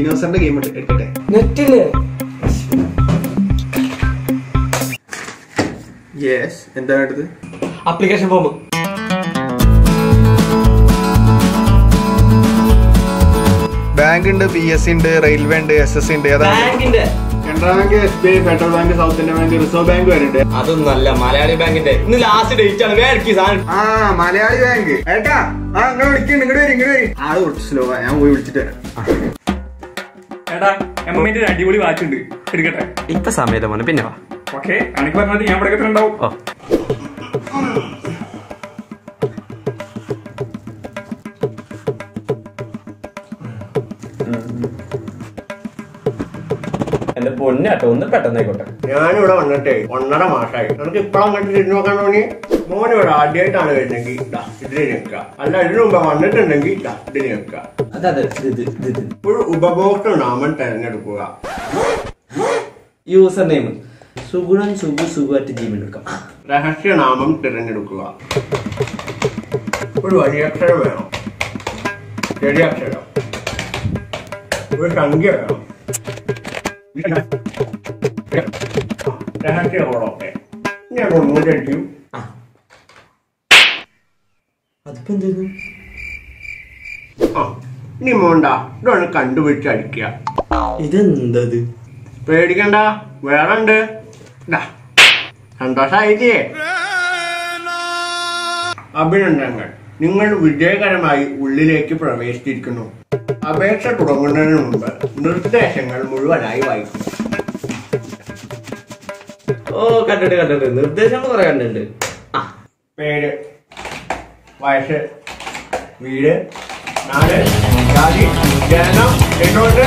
യൂസറിന്റെ game എടുക്കട്ടെ നെറ്റില്ലേ yes എന്താണ് എടുത്തത് അപ്ലിക്കേഷൻ ഫോം ബാങ്ക് ഉണ്ട് പി എസ് സി ഉണ്ട് റെയിൽവേ ഉണ്ട് എസ് എസ് സി ഉണ്ട് ഏതാ ബാങ്കിന്റെ Canara bank S B I federal bank south Indian bank reserve bank വരുന്നുണ്ട് അതൊന്നല്ല മലയാളി ബാങ്കിന്റെ ഇന്ന് ലാസ്റ്റ് ഡേറ്റ് ആണ് വേറെ സാധനം ആ മലയാളി ബാങ്ക് ഏട്ടാ ആ നിങ്ങൾ വിളിക്കുന്നുണ്ട് ഇങ്ങോട്ട് വരും ഇങ്ങോട്ട് വരും ആള് കുറച്ച് സ്ലോ ഞാൻ പോയി വിളിച്ചിട്ട് വരാം എടാ എമ്മിന്റെ ഒരു അടിപൊളി വാച്ച് ഉണ്ട് എടുക്കട്ടെ ഇപ്പൊ സമയത്ത് പിന്നെ വാ ഓക്കെ എനിക്ക് പറഞ്ഞത് ഞാൻ ഇവിടെ ഉണ്ടാവും ഓ എന്റെ പൊന്നാട്ടോ ഒന്ന് പെട്ടെന്നായിക്കോട്ടെ ഞാനിവിടെ വന്നിട്ടേ ഒന്നര മാസമായി നമുക്ക് ഇപ്പഴും അങ്ങോട്ട് തിരിഞ്ഞു നോക്കാൻ തോന്നി മോൻ ഇവിടെ ആദ്യമായിട്ടാണ് വരുന്നെങ്കിൽ ഇതാ ഇതിന് നിൽക്കുക അല്ല ഇതിനു മുമ്പ് വന്നിട്ടുണ്ടെങ്കിൽ ഇതാ ഇതിന് നിൽക്കുക അതെ അതെ ഇത് ഇത് ഇത് ഒരു ഉപഭോക്തൃ നാമം തെരഞ്ഞെടുക്കുക user name Sugunan Sugu Sugu at Gmail എടുക്കാം രഹസ്യനാമം തിരഞ്ഞെടുക്കുക ഒരു വലിയക്ഷരം വേണം ചെറിയക്ഷരം ഒരു സംഖ്യ വേണം രഹസ്യങ്ങളൊക്കെ ഞാൻ ഒന്നും കഴിക്കും അതിപ്പോ എന്തായിരുന്നു ആ ഇനി മോണ്ട ഇതൊന്ന് കണ്ടുപിടിച്ച് അടിക്കുക ഇതെന്തത് പേടിക്കണ്ട വേറെ ഉണ്ട് ദാ, സന്തോഷായില്ലേ അഭിനന്ദനങ്ങൾ നിങ്ങൾ വിജയകരമായി ഉള്ളിലേക്ക് പ്രവേശിച്ചിരിക്കുന്നു അപേക്ഷ തുടങ്ങുന്നതിന് മുമ്പ് നിർദ്ദേശങ്ങൾ മുഴുവനായി വായിക്കും ഓ കണ്ടിട്ട് കണ്ടിട്ട് നിർദ്ദേശങ്ങൾ കുറെ കണ്ടിട്ടുണ്ട് ആ പേര് വയസ്സ് വീട് നാട് ജാതി ജനനം എന്നോട്ട്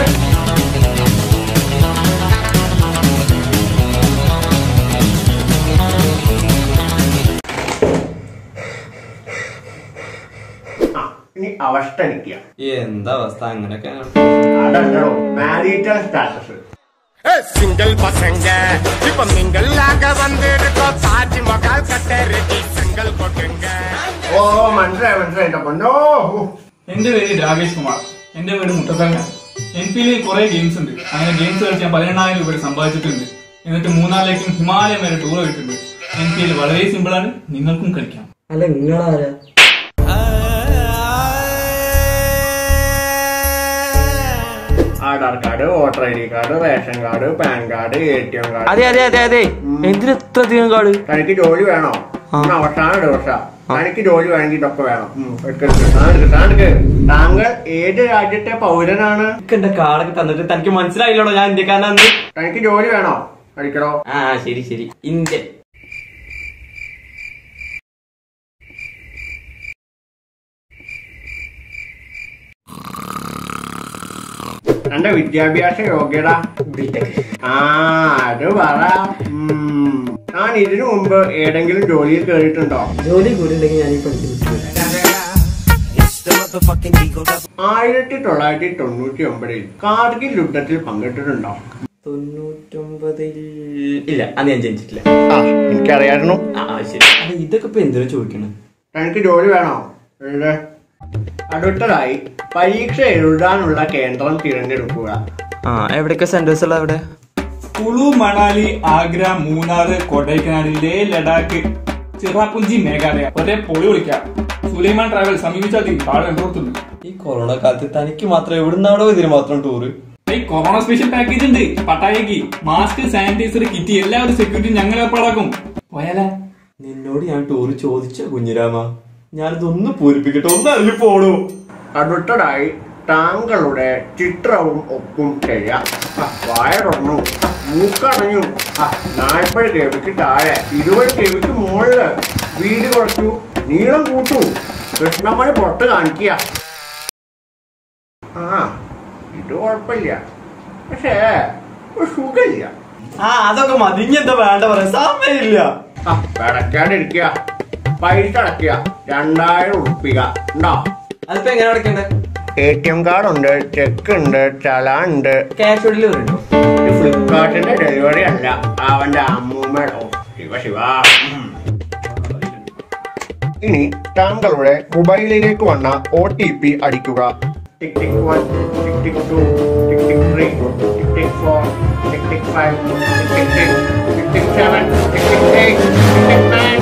ആ, ഇനി അവസ്ഥ നിൽക്കുക എന്താ அவஸ்தை അങ്ങനെയൊക്കെയാണ് അതല്ലോ മാരീറ്റൽ സ്റ്റാറ്റസ് சிங்கிள் பசங்க இப்ப மிங்கள் ஆக வந்திருக்கோம் தாஜ்மஹால் கட்டருக்கு சிங்கிள் கொட்டுங்க ഓ മനസ്സിലായി മനസ്സിലായി എന്റെ പൊന്നോ ഹൂ. എന്റെ പേര് രാകേഷ് കുമാർ എന്റെ വീട് മുട്ടത്തങ്ങ എൻ പിയിൽ കുറെ ഗെയിംസ് ഉണ്ട് അങ്ങനെ ഗെയിംസ് കളിച്ച് ഞാൻ പതിനെണ്ണായിരം രൂപ സമ്പാദിച്ചിട്ടുണ്ട് എന്നിട്ട് മൂന്നാറിലേക്കും ഹിമാലയം വരെ ടൂർ പോയിട്ടുണ്ട് എൻ പിയിൽ വളരെ സിമ്പിൾ ആണ് നിങ്ങൾക്കും കളിക്കാം അല്ല നിങ്ങളാരാ Aadhaar card voter I D card ration card PAN card A T M card അതെ അതെ അതെ അതെ എന്തിന് എത്ര അധികം കാട് തനിക്ക് ജോലി വേണോ ഇന്ന് അവസാന ദിവസം തനിക്ക് ജോലി വേണമെങ്കിൽ ഇതൊക്കെ വേണം ഉം, എടുക്ക്, എടുക്ക്, സാധനം എടുക്ക്, സാധനം എടുക്ക്. താങ്കൾ ഏത് രാജ്യത്തെ പൗരനാണ് എനിക്ക് എന്റെ കാർഡൊക്കെ തന്നിട്ട് തനിക്ക് മനസ്സിലായില്ലടോ ഞാൻ ഇന്ത്യക്കാരനാന്ന് തനിക്ക് ജോലി വേണോ അടിക്കണോ ആ ശരി ശരി ഇന്ത്യൻ തന്റെ വിദ്യാഭ്യാസ യോഗ്യത ബിടെക് ആ അത് പറ ഉം. താൻ ഇതിനു മുമ്പ് ഏതെങ്കിലും ജോലിയിൽ കയറിയിട്ടുണ്ടോ ജോലി കൂടി ഉണ്ടെങ്കിൽ ഞാൻ ഈ പഠിക്കുന്നത് ആയിരത്തി തൊള്ളായിരത്തി തൊണ്ണൂറ്റി ഒമ്പതിൽ കാർഗിൽ യുദ്ധത്തിൽ പങ്കെടുത്തിട്ടുണ്ടോ തൊണ്ണൂറ്റൊമ്പതിൽ ഇല്ല അന്ന് ഞാൻ ജനിച്ചിട്ടില്ല ആ എനിക്കറിയായിരുന്നു ആ ആ, ശരി അല്ല ഇതൊക്കെ ഇപ്പൊ എന്തിനാ ചോദിക്കണം തനിക്ക് ജോലി വേണോ എഴുത് അടുത്തതായി പരീക്ഷ എഴുതാനുള്ള കേന്ദ്രം തിരഞ്ഞെടുക്കുക ആ എവിടെയൊക്കെ സെന്റേഴ്സ് ഉള്ള അവിടെ കുളു മണാലി ആഗ്ര മൂന്നാറ് കൊടൈക്കനാൽ ലേ ലഡാക്ക് ചിറാപുഞ്ചി മേഘാലയ ഒരേ പൊളി വിളിക്കാം സുലൈമാൻ ട്രാവൽ സമീപിച്ചാൽ മതി താഴെ എന്തോർത്തുണ്ട് ഈ കൊറോണ കാലത്ത് തനിക്ക് മാത്രം എവിടുന്നാടോ ഇതിന് മാത്രം ടൂറ് ഈ കൊറോണ സ്പെഷ്യൽ പാക്കേജ് ഉണ്ട് പട്ടായക്ക് മാസ്ക് സാനിറ്റൈസർ കിറ്റ് എല്ലാവരും സെക്യൂരിറ്റി ഞങ്ങൾ ഏർപ്പാടാക്കും പോയാലേ നിന്നോട് ഞാൻ ടൂറ് ചോദിച്ച കുഞ്ഞിരാമ ഞാനിതൊന്ന് പൂരിപ്പിക്കട്ടെ ഒന്ന് ഇറങ്ങി പോണു അടുത്തതായി താങ്കളുടെ ചിത്രവും ഒപ്പും ചെയ്യാം ആ, വായ തുറന്നു മൂക്കടഞ്ഞു ആ നാൽപ്പത് കെവിക്ക് താഴെ ഇരുപത് കെവിക്ക് മുകളില് വീട് കുറച്ചു നീളം കൂട്ടു കൃഷ്ണമണി പുറത്ത് കാണിക്കുക ആ ഇത് കുഴപ്പമില്ല പക്ഷേ ഒരു സുഖമില്ല ആ അതൊക്കെ മതി ഇനി എന്താ വേണ്ട പറയാ സമയമില്ല ആ പിടക്കാണ്ടിരിക്കുക പൈസ അടയ്ക്കുക രണ്ടായിരം ഉറുപ്പിക ഉണ്ടോ അതിപ്പോ എങ്ങനെ അടക്കണ്ടേ എ ടി എം കാർഡ് ഉണ്ട് ചെക്ക് ഉണ്ട് ചലാൻ ഉണ്ട് ക്യാഷ് ഓൺ ഡെലിവറി ഉണ്ടോ ഇത് ഫ്ലിപ്കാർട്ടിന്റെ ഡെലിവറി അല്ല അവന്റെ അമ്മൂമ്മയുടെ ഓ, ശിവ ശിവ ഉം. ഇനി താങ്കളുടെ മൊബൈലിലേക്ക് വന്ന ഒ ടി പി അടിക്കുക tick tick one tick tick two tick tick three, tick tick four, tick tick five, tick tick six, tick tick seven, tick tick eight, tick tick nine.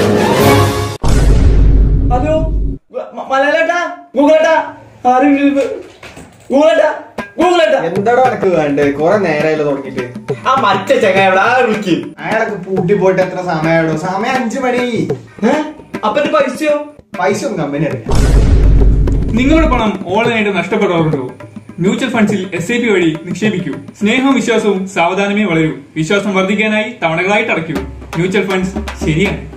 Hello മലയാളേട്ടാ ഗൂഗിളേട്ടാ ആരെങ്കിലും ഗൂഗിളേട്ടാ ഗൂഗിളേട്ടാ എന്താടോ എനക്ക് വേണ്ടേ കൊറേ നേരമായല്ലോ തുടങ്ങിട്ട് ആ മറ്റേ ചങ്ങ എവിടെ ആ വിളിക്ക് അയാളൊക്കെ പൂട്ടി പോയിട്ട് എത്ര സമയമായിടോ സമയം അഞ്ചു മണി ഏ? അപ്പൊ എന്റെ പൈസയോ പൈസ ഒന്നും കമ്പനി അറിയാം നിങ്ങളുടെ പണം ഓൺലൈനായിട്ട് നഷ്ടപ്പെടാറുണ്ടോ മ്യൂച്വൽ ഫണ്ട്സിൽ എസ് ഐ പി വഴി നിക്ഷേപിക്കൂ സ്നേഹവും വിശ്വാസവും സാവധാനമേ വളരൂ വിശ്വാസം വർദ്ധിക്കാനായി തവണകളായിട്ട് അടയ്ക്കൂ മ്യൂച്വൽ ഫണ്ട്സ് ശരിയാണ്